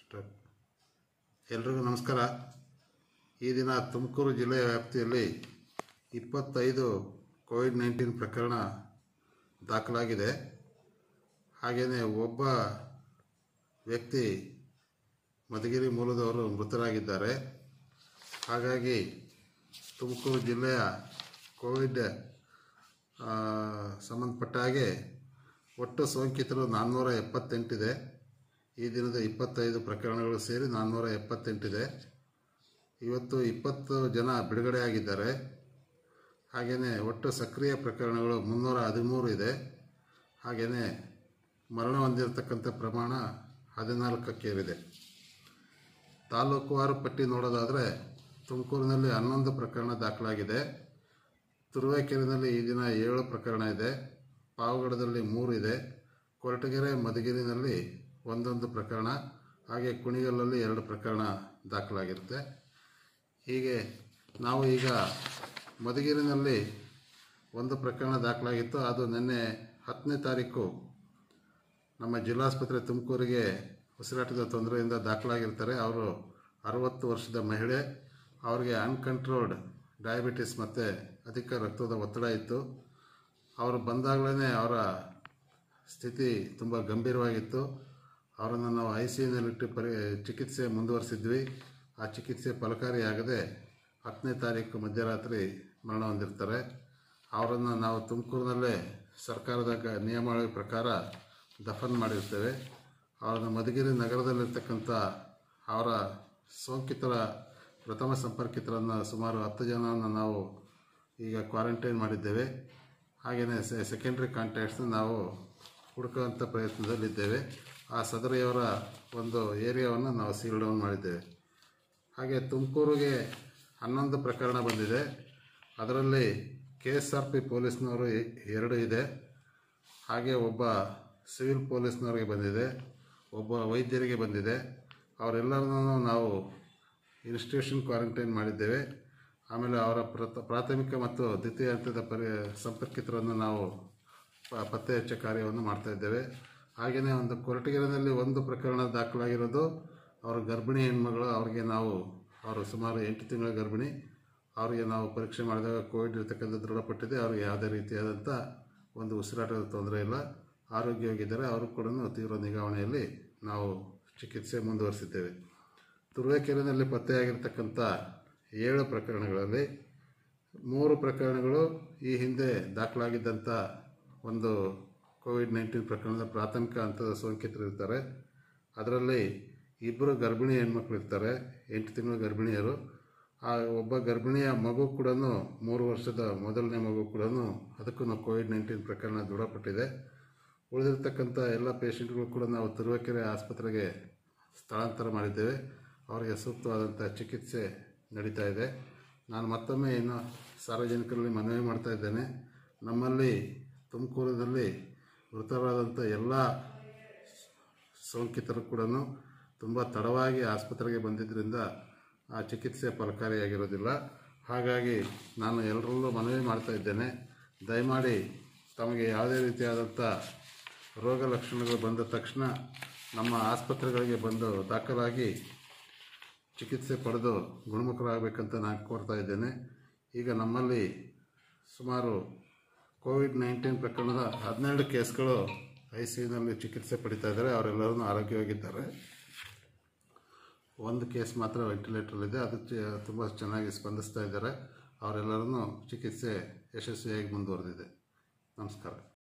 start ಎಲ್ರಿಗೂ ನಮಸ್ಕಾರ ಈ ದಿನ ತುಮಕೂರು ಜಿಲ್ಲೆಯ ವ್ಯಾಪ್ತಿಯಲ್ಲಿ ಇಪ್ಪತ್ತೈದು ಕೋವಿಡ್ ನೈನ್ಟೀನ್ ಪ್ರಕರಣ ದಾಖಲಾಗಿದೆ ಹಾಗೆಯೇ ಒಬ್ಬ ವ್ಯಕ್ತಿ ಮಧುಗಿರಿ ಮೂಲದವರು ಮೃತರಾಗಿದ್ದಾರೆ ಹಾಗಾಗಿ ತುಮಕೂರು ಜಿಲ್ಲೆಯ ಕೋವಿಡ್ ಆ, ಸಂಬಂಧಪಟ್ಟ ಹಾಗೆ ಒಟ್ಟು ಸೋಂಕಿತರು ನಾನ್ನೂರ ಎಪ್ಪತ್ತೆಂಟಿದೆ ಈ ದಿನದ ಇಪ್ಪತ್ತೈದು ಪ್ರಕರಣಗಳು ಸೇರಿ ನಾನ್ನೂರ ಎಪ್ಪತ್ತೆಂಟಿದೆ ಇವತ್ತು ಇಪ್ಪತ್ತು ಜನ ಬಿಡುಗಡೆಯಾಗಿದ್ದಾರೆ ಹಾಗೆಯೇ ಒಟ್ಟು ಸಕ್ರಿಯ ಪ್ರಕರಣಗಳು ಮುನ್ನೂರ ಹದಿಮೂರು ಇದೆ ಹಾಗೆಯೇ ಮರಣ ಹೊಂದಿರತಕ್ಕಂಥ ಪ್ರಮಾಣ ಹದಿನಾಲ್ಕಕ್ಕೇರಿದೆ ತಾಲೂಕುವಾರು ಪಟ್ಟಿ ನೋಡೋದಾದರೆ ತುಮಕೂರಿನಲ್ಲಿ ಹನ್ನೊಂದು ಪ್ರಕರಣ ದಾಖಲಾಗಿದೆ ತುರುವೇಕೆರೆಯಲ್ಲಿ ಈ ದಿನ ಏಳು ಪ್ರಕರಣ ಇದೆ ಪಾವಗಡದಲ್ಲಿ ಮೂರು ಇದೆ ಕೊರಟಗೆರೆ ಮಧುಗಿರಿನಲ್ಲಿ ಒಂದೊಂದು ಪ್ರಕರಣ ಹಾಗೆ ಕುಣಿಗಲ್ಲಲ್ಲಿ ಎರಡು ಪ್ರಕರಣ ದಾಖಲಾಗಿರುತ್ತೆ ಹೀಗೆ ನಾವು ಈಗ ಮಧುಗಿರಿನಲ್ಲಿ ಒಂದು ಪ್ರಕರಣ ದಾಖಲಾಗಿತ್ತು ಅದು ನಿನ್ನೆ ಹತ್ತನೇ ತಾರೀಕು ನಮ್ಮ ಜಿಲ್ಲಾಸ್ಪತ್ರೆ ತುಮಕೂರಿಗೆ ಉಸಿರಾಟದ ತೊಂದರೆಯಿಂದ ದಾಖಲಾಗಿರ್ತಾರೆ ಅವರು ಅರವತ್ತು ವರ್ಷದ ಮಹಿಳೆ ಅವರಿಗೆ ಅನ್ಕಂಟ್ರೋಲ್ಡ್ ಡಯಾಬಿಟಿಸ್ ಮತ್ತು ಅಧಿಕ ರಕ್ತದ ಒತ್ತಡ ಇತ್ತು ಅವರು ಬಂದಾಗಲೇ ಅವರ ಸ್ಥಿತಿ ತುಂಬ ಗಂಭೀರವಾಗಿತ್ತು ಅವರನ್ನು ನಾವು ಐ ಸಿ ಯುನಲ್ಲಿಟ್ಟು ಪರಿ ಚಿಕಿತ್ಸೆ ಮುಂದುವರಿಸಿದ್ವಿ ಆ ಚಿಕಿತ್ಸೆ ಫಲಕಾರಿಯಾಗದೆ ಹತ್ತನೇ ತಾರೀಕು ಮಧ್ಯರಾತ್ರಿ ಮರಣ ಹೊಂದಿರ್ತಾರೆ ಅವರನ್ನು ನಾವು ತುಮಕೂರಿನಲ್ಲೇ ಸರ್ಕಾರದ ಗ- ನಿಯಮಾವಳಿ ಪ್ರಕಾರ ದಫನ್ ಮಾಡಿರ್ತೇವೆ ಅವರನ್ನು ಮಧುಗಿರಿ ನಗರದಲ್ಲಿರ್ತಕ್ಕಂಥ ಅವರ ಸೋಂಕಿತರ ಪ್ರಥಮ ಸಂಪರ್ಕಿತರನ್ನು ಸುಮಾರು ಹತ್ತು ಜನವನ್ನು ನಾವು ಈಗ ಕ್ವಾರಂಟೈನ್ ಮಾಡಿದ್ದೇವೆ ಹಾಗೆಯೇ ಸೆಕೆಂಡ್ರಿ ಕಾಂಟ್ಯಾಕ್ಟ್ಸ್ನ ನಾವು ಹುಡುಕುವಂಥ ಪ್ರಯತ್ನದಲ್ಲಿದ್ದೇವೆ ಆ ಸದರಿಯವರ ಒಂದು ಏರಿಯಾವನ್ನು ನಾವು ಸೀಲ್ ಡೌನ್ ಮಾಡಿದ್ದೇವೆ ಹಾಗೆ ತುಮಕೂರಿಗೆ ಹನ್ನೊಂದು ಪ್ರಕರಣ ಬಂದಿದೆ ಅದರಲ್ಲಿ ಕೆ ಎಸ್ ಆರ್ ಪಿ ಪೊಲೀಸ್ನವರು ಎ- ಎರಡು ಇದೆ ಹಾಗೆ ಒಬ್ಬ ಸಿವಿಲ್ ಪೊಲೀಸ್ನವರಿಗೆ ಬಂದಿದೆ ಒಬ್ಬ ವೈದ್ಯರಿಗೆ ಬಂದಿದೆ ಅವರೆಲ್ಲರನ್ನೂ ನಾವು ಇನ್ಸ್ಟಿಟ್ಯೂಷನ್ ಕ್ವಾರಂಟೈನ್ ಮಾಡಿದ್ದೇವೆ ಆಮೇಲೆ ಅವರ ಪ್ರಥ ಪ್ರಾಥಮಿಕ ಮತ್ತು ದ್ವಿತೀಯ ಹಂತದ ಪರಿ ಸಂಪರ್ಕಿತರನ್ನು ನಾವು ಪ- ಪತ್ತೆ ಹಚ್ಚೋ ಕಾರ್ಯವನ್ನು ಮಾಡ್ತಾ ಇದ್ದೇವೆ ಹಾಗೆಯೇ ಒಂದು ಕೊರಟಗೆರೆಯಲ್ಲಿ ಒಂದು ಪ್ರಕರಣ ದಾಖಲಾಗಿರೋದು ಅವರ ಗರ್ಭಿಣಿ ಹೆಣ್ಮಗಳು ಅವರಿಗೆ ನಾವು ಅವರು ಸುಮಾರು ಎಂಟು ತಿಂಗಳ ಗರ್ಭಿಣಿ ಅವರಿಗೆ ನಾವು ಪರೀಕ್ಷೆ ಮಾಡಿದಾಗ ಕೋವಿಡ್ ಇರ್ತಕ್ಕಂಥ ದೃಢಪಟ್ಟಿದೆ ಅವ್ರಿಗೆ ಯಾವುದೇ ರೀತಿಯಾದಂಥ ಒಂದು ಉಸಿರಾಟದ ತೊಂದರೆ ಇಲ್ಲ ಆರೋಗ್ಯವಾಗಿದ್ದಾರೆ ಅವರು ಕೂಡ ತೀವ್ರ ನಿಗಾವಣೆಯಲ್ಲಿ ನಾವು ಚಿಕಿತ್ಸೆ ಮುಂದುವರಿಸಿದ್ದೇವೆ ತುರುವೇಕೆರೆಯಲ್ಲಿ ಪತ್ತೆಯಾಗಿರ್ತಕ್ಕಂಥ ಏಳು ಪ್ರಕರಣಗಳಲ್ಲಿ ಮೂರು ಪ್ರಕರಣಗಳು ಈ ಹಿಂದೆ ದಾಖಲಾಗಿದ್ದಂಥ ಒಂದು ಕೋವಿಡ್ ನೈನ್ಟೀನ್ ಪ್ರಕರಣದ ಪ್ರಾಥಮಿಕ ಹಂತದ ಸೋಂಕಿತರು ಇರ್ತಾರೆ ಅದರಲ್ಲಿ ಇಬ್ಬರು ಗರ್ಭಿಣಿ ಹೆಣ್ಮಕ್ಳು ಇರ್ತಾರೆ ಎಂಟು ತಿಂಗಳ ಗರ್ಭಿಣಿಯರು ಆ ಒಬ್ಬ ಗರ್ಭಿಣಿಯ ಮಗು ಕೂಡ ಮೂರು ವರ್ಷದ ಮೊದಲನೇ ಮಗು ಕೂಡ ಅದಕ್ಕೂ ಕೋವಿಡ್ ನೈನ್ಟೀನ್ ಪ್ರಕರಣ ದೃಢಪಟ್ಟಿದೆ ಉಳಿದಿರ್ತಕ್ಕಂಥ ಎಲ್ಲ ಪೇಷಂಟ್ಗಳು ಕೂಡ ನಾವು ತುರುವೇಕೆರೆ ಆಸ್ಪತ್ರೆಗೆ ಸ್ಥಳಾಂತರ ಮಾಡಿದ್ದೇವೆ ಅವರಿಗೆ ಸೂಕ್ತವಾದಂಥ ಚಿಕಿತ್ಸೆ ನಡೀತಾ ಇದೆ ನಾನು ಮತ್ತೊಮ್ಮೆ ಇನ್ನು ಸಾರ್ವಜನಿಕರಲ್ಲಿ ಮನವಿ ಮಾಡ್ತಾ ಇದ್ದೇನೆ ನಮ್ಮಲ್ಲಿ ತುಮಕೂರಿನಲ್ಲಿ ಮೃತರಾದಂಥ ಎಲ್ಲ ಸೋಂಕಿತರು ಕೂಡ ತುಂಬ ತಡವಾಗಿ ಆಸ್ಪತ್ರೆಗೆ ಬಂದಿದ್ದರಿಂದ ಆ ಚಿಕಿತ್ಸೆ ಫಲಕಾರಿಯಾಗಿರೋದಿಲ್ಲ ಹಾಗಾಗಿ ನಾನು ಎಲ್ಲರಲ್ಲೂ ಮನವಿ ಮಾಡ್ತಾ ಇದ್ದೇನೆ ದಯಮಾಡಿ ತಮಗೆ ಯಾವುದೇ ರೀತಿಯಾದಂಥ ರೋಗ ಲಕ್ಷಣಗಳು ಬಂದ ತಕ್ಷಣ ನಮ್ಮ ಆಸ್ಪತ್ರೆಗಳಿಗೆ ಬಂದು ದಾಖಲಾಗಿ ಚಿಕಿತ್ಸೆ ಪಡೆದು ಗುಣಮುಖರಾಗಬೇಕಂತ ನಾನು ಕೋರ್ತಾ ಇದ್ದೇನೆ ಈಗ ನಮ್ಮಲ್ಲಿ ಸುಮಾರು ಕೋವಿಡ್ ನೈನ್ಟೀನ್ ಪ್ರಕರಣದ ಹದಿನೆರಡು ಕೇಸ್ಗಳು ಐ ಸಿ ಯುನಲ್ಲಿ ಚಿಕಿತ್ಸೆ ಪಡಿತಾ ಇದ್ದಾರೆ ಅವರೆಲ್ಲರೂ ಆರೋಗ್ಯವಾಗಿದ್ದಾರೆ ಒಂದು ಕೇಸ್ ಮಾತ್ರ ವೆಂಟಿಲೇಟ್ರಲ್ಲಿದೆ ಅದು ಚ- ತುಂಬ ಚೆನ್ನಾಗಿ ಸ್ಪಂದಿಸ್ತಾ ಇದ್ದಾರೆ ಅವರೆಲ್ಲರನ್ನೂ ಚಿಕಿತ್ಸೆ ಯಶಸ್ವಿಯಾಗಿ ಮುಂದುವರೆದಿದೆ ನಮಸ್ಕಾರ